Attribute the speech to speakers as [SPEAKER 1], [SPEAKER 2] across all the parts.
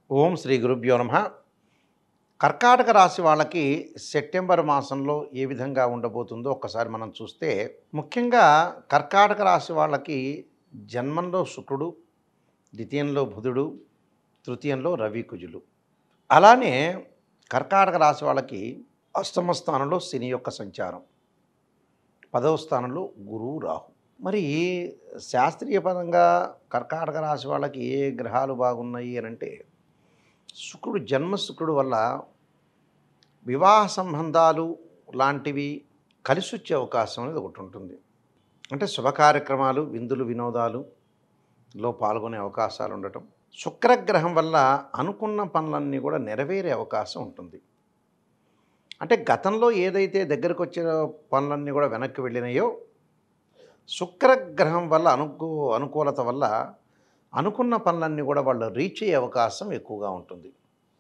[SPEAKER 1] ఓం శ్రీ గురుభ్యో నమ కర్కాటక రాశి వాళ్ళకి సెప్టెంబర్ మాసంలో ఏ విధంగా ఉండబోతుందో ఒక్కసారి మనం చూస్తే ముఖ్యంగా కర్కాటక రాశి వాళ్ళకి జన్మంలో శుక్రుడు ద్వితీయంలో బుధుడు తృతీయంలో రవి కుజులు అలానే కర్కాటక రాశి వాళ్ళకి అష్టమ స్థానంలో శని యొక్క సంచారం పదవ స్థానంలో గురువు రాహు మరి శాస్త్రీయ పరంగా కర్కాటక రాశి వాళ్ళకి ఏ గ్రహాలు బాగున్నాయి అని అంటే శుక్రుడు జన్మ శుక్రుడు వల్ల వివాహ సంబంధాలు లాంటివి కలిసి వచ్చే అవకాశం అనేది ఒకటి ఉంటుంది అంటే శుభ కార్యక్రమాలు విందులు వినోదాలులో పాల్గొనే అవకాశాలు ఉండటం శుక్రగ్రహం వల్ల అనుకున్న పనులన్నీ కూడా నెరవేరే అవకాశం ఉంటుంది అంటే గతంలో ఏదైతే దగ్గరకు వచ్చిన పనులన్నీ కూడా వెనక్కి వెళ్ళినాయో శుక్రగ్రహం వల్ల అనుకూ అనుకూలత వల్ల అనుకున్న పనులన్నీ కూడా వాళ్ళు రీచ్ అయ్యే అవకాశం ఎక్కువగా ఉంటుంది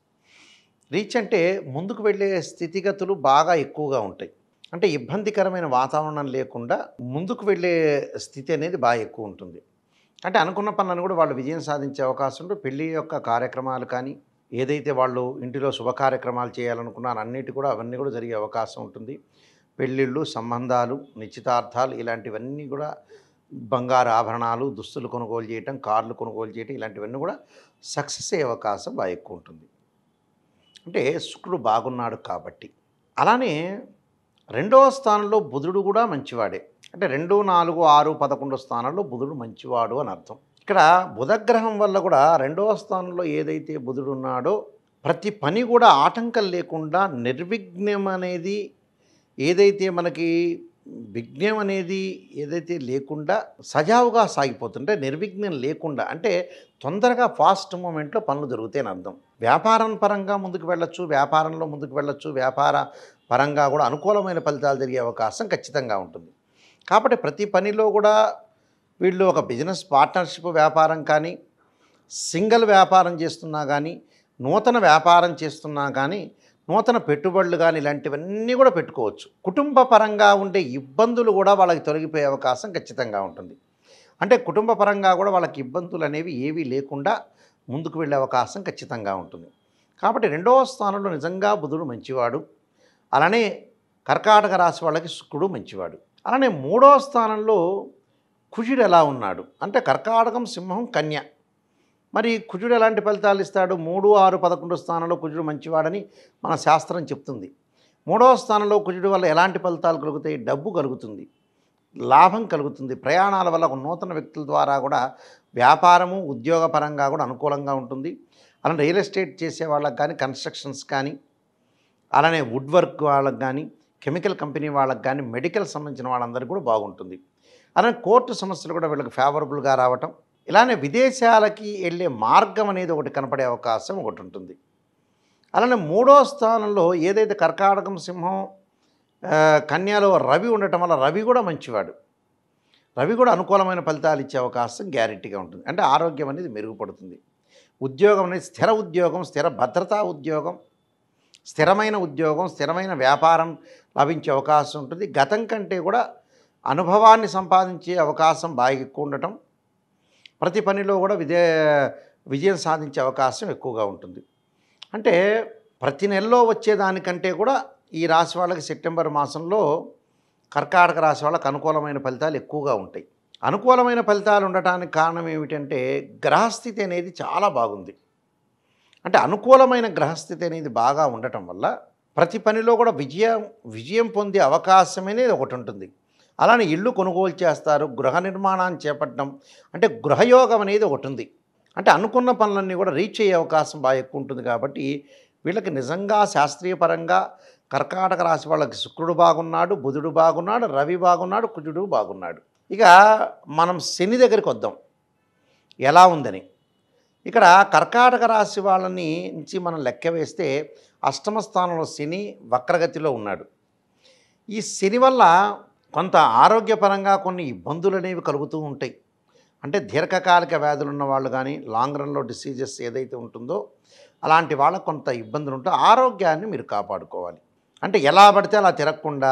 [SPEAKER 1] రీచ్ అంటే ముందుకు వెళ్ళే స్థితిగతులు బాగా ఎక్కువగా ఉంటాయి అంటే ఇబ్బందికరమైన వాతావరణం లేకుండా ముందుకు వెళ్ళే స్థితి అనేది బాగా ఎక్కువ ఉంటుంది అంటే అనుకున్న పనులను కూడా వాళ్ళు విజయం సాధించే అవకాశం ఉంటుంది పెళ్లి యొక్క కార్యక్రమాలు కానీ ఏదైతే వాళ్ళు ఇంటిలో శుభ కార్యక్రమాలు చేయాలనుకున్నారో అన్నిటి కూడా అవన్నీ కూడా జరిగే అవకాశం ఉంటుంది పెళ్ళిళ్ళు సంబంధాలు నిశ్చితార్థాలు ఇలాంటివన్నీ కూడా బంగారు ఆభరణాలు దుస్తులు కొనుగోలు చేయటం కార్లు కొనుగోలు చేయటం ఇలాంటివన్నీ కూడా సక్సెస్ అయ్యే అవకాశం బాగా ఎక్కువ ఉంటుంది అంటే శుక్రుడు బాగున్నాడు కాబట్టి అలానే రెండవ స్థానంలో బుధుడు కూడా మంచివాడే అంటే రెండు నాలుగు ఆరు పదకొండు స్థానంలో బుధుడు మంచివాడు అని అర్థం ఇక్కడ బుధగ్రహం వల్ల కూడా రెండవ స్థానంలో ఏదైతే బుధుడు ఉన్నాడో ప్రతి పని కూడా ఆటంకం లేకుండా నిర్విఘ్నం అనేది ఏదైతే మనకి విఘ్నం అనేది ఏదైతే లేకుండా సజావుగా సాగిపోతుంటే నిర్విఘ్నం లేకుండా అంటే తొందరగా ఫాస్ట్ మూమెంట్లో పనులు జరుగుతాయని అర్థం వ్యాపారం పరంగా ముందుకు వెళ్ళొచ్చు వ్యాపారంలో ముందుకు వెళ్ళొచ్చు వ్యాపార పరంగా కూడా అనుకూలమైన ఫలితాలు జరిగే అవకాశం ఖచ్చితంగా ఉంటుంది కాబట్టి ప్రతి పనిలో కూడా వీళ్ళు ఒక బిజినెస్ పార్ట్నర్షిప్ వ్యాపారం కానీ సింగిల్ వ్యాపారం చేస్తున్నా కానీ నూతన వ్యాపారం చేస్తున్నా కానీ నూతన పెట్టుబడులు కానీ ఇలాంటివన్నీ కూడా పెట్టుకోవచ్చు కుటుంబ పరంగా ఉండే ఇబ్బందులు కూడా వాళ్ళకి తొలగిపోయే అవకాశం ఖచ్చితంగా ఉంటుంది అంటే కుటుంబ పరంగా కూడా వాళ్ళకి ఇబ్బందులు అనేవి ఏవీ లేకుండా ముందుకు వెళ్ళే అవకాశం ఖచ్చితంగా ఉంటుంది కాబట్టి రెండవ స్థానంలో నిజంగా బుధుడు మంచివాడు అలానే కర్కాటక రాశి వాళ్ళకి శుక్రుడు మంచివాడు అలానే మూడవ స్థానంలో కుజుడు ఎలా ఉన్నాడు అంటే కర్కాటకం సింహం కన్య మరి కుజుడు ఎలాంటి ఫలితాలు ఇస్తాడు మూడు ఆరు పదకొండు స్థానంలో కుజుడు మంచివాడని మన శాస్త్రం చెప్తుంది మూడవ స్థానంలో కుజుడు వల్ల ఎలాంటి ఫలితాలు కలుగుతాయి డబ్బు కలుగుతుంది లాభం కలుగుతుంది ప్రయాణాల వల్ల ఒక నూతన వ్యక్తుల ద్వారా కూడా వ్యాపారము ఉద్యోగపరంగా కూడా అనుకూలంగా ఉంటుంది అలానే రియల్ ఎస్టేట్ చేసే వాళ్ళకి కానీ కన్స్ట్రక్షన్స్ కానీ అలానే వుడ్ వర్క్ వాళ్ళకి కానీ కెమికల్ కంపెనీ వాళ్ళకి కానీ మెడికల్ సంబంధించిన వాళ్ళందరికీ కూడా బాగుంటుంది అలానే కోర్టు సమస్యలు కూడా వీళ్ళకి ఫేవరబుల్గా రావటం ఇలానే విదేశాలకి వెళ్ళే మార్గం అనేది ఒకటి కనపడే అవకాశం ఒకటి ఉంటుంది అలానే మూడో స్థానంలో ఏదైతే కర్కాటకం సింహం ఆ, కన్యాలో రవి ఉండటం వల్ల రవి కూడా మంచివాడు రవి కూడా అనుకూలమైన ఫలితాలు ఇచ్చే అవకాశం గ్యారెంటీగా ఉంటుంది అంటే ఆరోగ్యం అనేది మెరుగుపడుతుంది ఉద్యోగం అనేది స్థిర ఉద్యోగం స్థిర భద్రతా ఉద్యోగం స్థిరమైన ఉద్యోగం స్థిరమైన వ్యాపారం లభించే అవకాశం ఉంటుంది గతం కంటే కూడా అనుభవాన్ని సంపాదించే అవకాశం బాగా ఎక్కువ ఉండటం ప్రతి పనిలో కూడా విజయ విజయం సాధించే అవకాశం ఎక్కువగా ఉంటుంది అంటే ప్రతి నెలలో వచ్చేదానికంటే కూడా ఈ రాశి వాళ్ళకి సెప్టెంబర్ మాసంలో కర్కాటక రాశి వాళ్ళకి అనుకూలమైన ఫలితాలు ఎక్కువగా ఉంటాయి అనుకూలమైన ఫలితాలు ఉండటానికి కారణం ఏమిటంటే గ్రహస్థితి అనేది చాలా బాగుంది అంటే అనుకూలమైన గ్రహస్థితి అనేది బాగా ఉండటం వల్ల ప్రతి పనిలో కూడా విజయం విజయం పొందే అవకాశం అనేది ఒకటి ఉంటుంది అలానే ఇల్లు కొనుగోలు చేస్తారు గృహ నిర్మాణాన్ని చేపట్టడం అంటే గృహయోగం అనేది ఒకటి ఉంది అంటే అనుకున్న పనులన్నీ కూడా రీచ్ అయ్యే అవకాశం బాగా ఎక్కువ ఉంటుంది కాబట్టి వీళ్ళకి నిజంగా శాస్త్రీయ పరంగా కర్కాటక రాశి వాళ్ళకి శుక్రుడు బాగున్నాడు బుధుడు బాగున్నాడు రవి బాగున్నాడు కుజుడు బాగున్నాడు ఇక మనం శని దగ్గరికి వద్దాం ఎలా ఉందని ఇక్కడ కర్కాటక రాశి వాళ్ళని నుంచి మనం లెక్క వేస్తే అష్టమ స్థానంలో శని వక్రగతిలో ఉన్నాడు ఈ శని వల్ల కొంత ఆరోగ్యపరంగా కొన్ని ఇబ్బందులు అనేవి కలుగుతూ ఉంటాయి అంటే దీర్ఘకాలిక వ్యాధులు ఉన్న వాళ్ళు కానీ లాంగ్ రన్లో డిసీజెస్ ఏదైతే ఉంటుందో అలాంటి వాళ్ళకు కొంత ఇబ్బందులు ఉంటే ఆరోగ్యాన్ని మీరు కాపాడుకోవాలి అంటే ఎలా పడితే అలా తిరగకుండా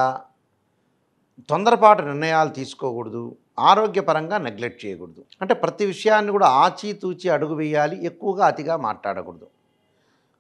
[SPEAKER 1] తొందరపాటు నిర్ణయాలు తీసుకోకూడదు ఆరోగ్యపరంగా నెగ్లెక్ట్ చేయకూడదు అంటే ప్రతి విషయాన్ని కూడా ఆచితూచి అడుగు వేయాలి ఎక్కువగా అతిగా మాట్లాడకూడదు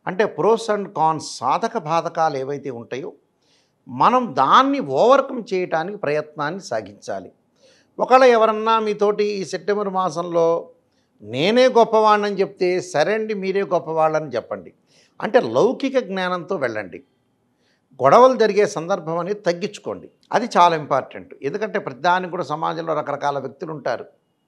[SPEAKER 1] అంటే ప్రోస్ అండ్ కాన్స్ సాధక బాధకాలు ఏవైతే ఉంటాయో మనం దాన్ని ఓవర్కమ్ చేయటానికి ప్రయత్నాన్ని సాగించాలి ఒకవేళ ఎవరన్నా మీతోటి ఈ సెప్టెంబర్ మాసంలో నేనే గొప్పవాడిని చెప్తే సరే అండి మీరే గొప్పవాళ్ళని చెప్పండి అంటే లౌకిక జ్ఞానంతో వెళ్ళండి గొడవలు జరిగే సందర్భం అనేది తగ్గించుకోండి అది చాలా ఇంపార్టెంట్ ఎందుకంటే ప్రతిదానికి కూడా సమాజంలో రకరకాల వ్యక్తులు ఉంటారు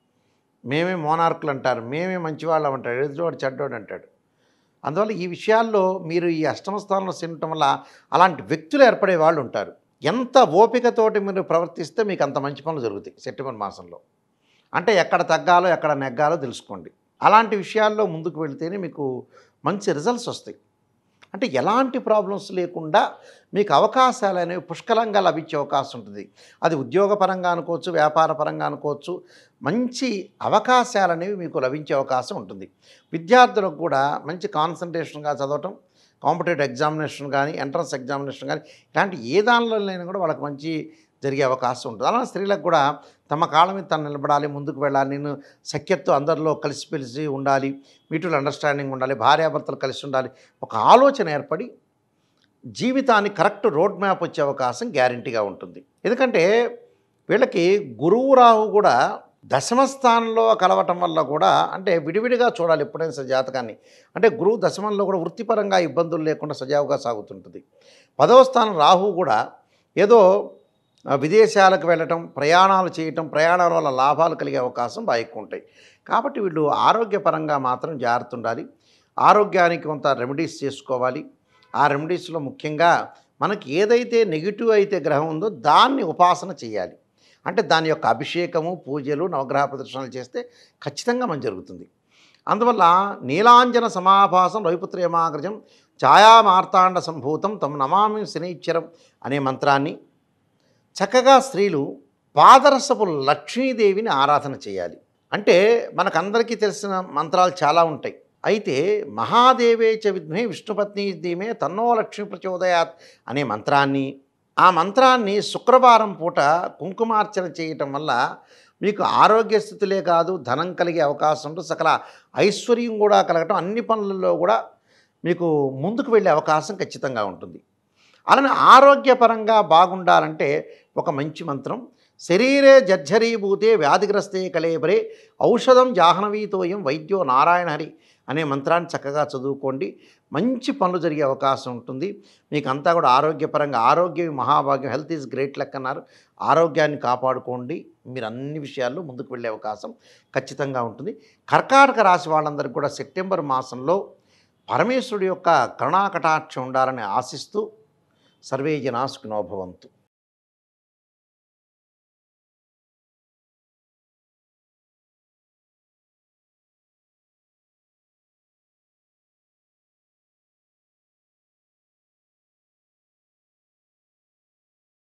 [SPEAKER 1] మేమే మోనార్కులు అంటారు మేమే మంచివాళ్ళం అంటాడు ఎదుటివాడు చెడ్డోడు అంటాడు అందువల్ల ఈ విషయాల్లో మీరు ఈ అష్టమ స్థానంలో తినటం వల్ల అలాంటి వ్యక్తులు ఏర్పడే వాళ్ళు ఉంటారు ఎంత ఓపికతోటి మీరు ప్రవర్తిస్తే మీకు అంత మంచి పనులు జరుగుతాయి సెప్టెంబర్ మాసంలో అంటే ఎక్కడ తగ్గాలో ఎక్కడ నెగ్గాలో తెలుసుకోండి అలాంటి విషయాల్లో ముందుకు వెళితేనే మీకు మంచి రిజల్ట్స్ వస్తాయి అంటే ఎలాంటి ప్రాబ్లమ్స్ లేకుండా మీకు అవకాశాలు అనేవి పుష్కలంగా లభించే అవకాశం ఉంటుంది అది ఉద్యోగపరంగా అనుకోవచ్చు వ్యాపార పరంగా అనుకోవచ్చు మంచి అవకాశాలు అనేవి మీకు లభించే అవకాశం ఉంటుంది విద్యార్థులకు కూడా మంచి కాన్సన్ట్రేషన్గా చదవటం కాంపిటేటివ్ ఎగ్జామినేషన్ కానీ ఎంట్రన్స్ ఎగ్జామినేషన్ కానీ ఇలాంటి ఏ దానిలోనైనా కూడా వాళ్ళకి మంచి జరిగే అవకాశం ఉంటుంది అలానే స్త్రీలకు కూడా తమ కాళ్ళ మీద తను నిలబడాలి ముందుకు వెళ్ళాలి నేను సఖ్యతతో అందరిలో కలిసిమెలిసి ఉండాలి మ్యూచువల్ అండర్స్టాండింగ్ ఉండాలి భార్యాభర్తలు కలిసి ఉండాలి ఒక ఆలోచన ఏర్పడి జీవితాన్ని కరెక్ట్ రోడ్ మ్యాప్ వచ్చే అవకాశం గ్యారంటీగా ఉంటుంది ఎందుకంటే వీళ్ళకి గురువు రాహు కూడా దశమ స్థానంలో కలవటం వల్ల కూడా అంటే విడివిడిగా చూడాలి ఎప్పుడైనా సరే జాతకాన్ని అంటే గురువు దశమంలో కూడా వృత్తిపరంగా ఇబ్బందులు లేకుండా సజావుగా సాగుతుంటుంది పదవ స్థానం రాహు కూడా ఏదో ఆ, విదేశాలకు వెళ్ళటం ప్రయాణాలు చేయటం ప్రయాణాల వల్ల లాభాలు కలిగే అవకాశం బాగా ఎక్కువ ఉంటాయి కాబట్టి వీళ్ళు ఆరోగ్యపరంగా మాత్రం జాగ్రత్త ఉండాలి ఆరోగ్యానికి కొంత రెమెడీస్ చేసుకోవాలి ఆ రెమెడీస్లో ముఖ్యంగా మనకి ఏదైతే నెగిటివ్ అయితే గ్రహం ఉందో దాన్ని ఉపాసన చేయాలి అంటే దాని యొక్క అభిషేకము పూజలు నవగ్రహ ప్రదర్శనలు చేస్తే ఖచ్చితంగా మన జరుగుతుంది అందువల్ల నీలాంజన సమాభాసం రవిపుత్రేమాగ్రజం ఛాయామార్తాండ సంభూతం తమ నమామి శనైశ్వరం అనే మంత్రాన్ని చక్కగా స్త్రీలు పాదరసపు లక్ష్మీదేవిని ఆరాధన చేయాలి అంటే మనకందరికీ తెలిసిన మంత్రాలు చాలా ఉంటాయి అయితే మహాదేవే చ విద్మే విష్ణుపత్ని ధీమే తన్నో లక్ష్మీ ప్రచోదయాత్ అనే మంత్రాన్ని ఆ మంత్రాన్ని శుక్రవారం పూట కుంకుమార్చన చేయటం వల్ల మీకు ఆరోగ్య స్థితులే కాదు ధనం కలిగే అవకాశం ఉంటుంది సకల ఐశ్వర్యం కూడా కలగటం అన్ని పనులలో కూడా మీకు ముందుకు వెళ్ళే అవకాశం ఖచ్చితంగా ఉంటుంది అలానే ఆరోగ్యపరంగా బాగుండాలంటే ఒక మంచి మంత్రం శరీరే జర్జరీభూతే వ్యాధిగ్రస్తే కలేబరే ఔషధం జాహ్నవీతోయం వైద్యో నారాయణ హరి అనే మంత్రాన్ని చక్కగా చదువుకోండి మంచి పనులు జరిగే అవకాశం ఉంటుంది మీకు అంతా కూడా ఆరోగ్యపరంగా ఆరోగ్యం మహాభాగ్యం హెల్త్ ఈజ్ గ్రేట్ లెక్క అన్నారు ఆరోగ్యాన్ని కాపాడుకోండి మీరు అన్ని విషయాల్లో ముందుకు వెళ్ళే అవకాశం ఖచ్చితంగా ఉంటుంది కర్కాటక రాశి వాళ్ళందరికీ కూడా సెప్టెంబర్ మాసంలో పరమేశ్వరుడి యొక్క కరుణాకటాక్షం ఉండాలని ఆశిస్తూ సర్వే జనా సుఖినో భవంతు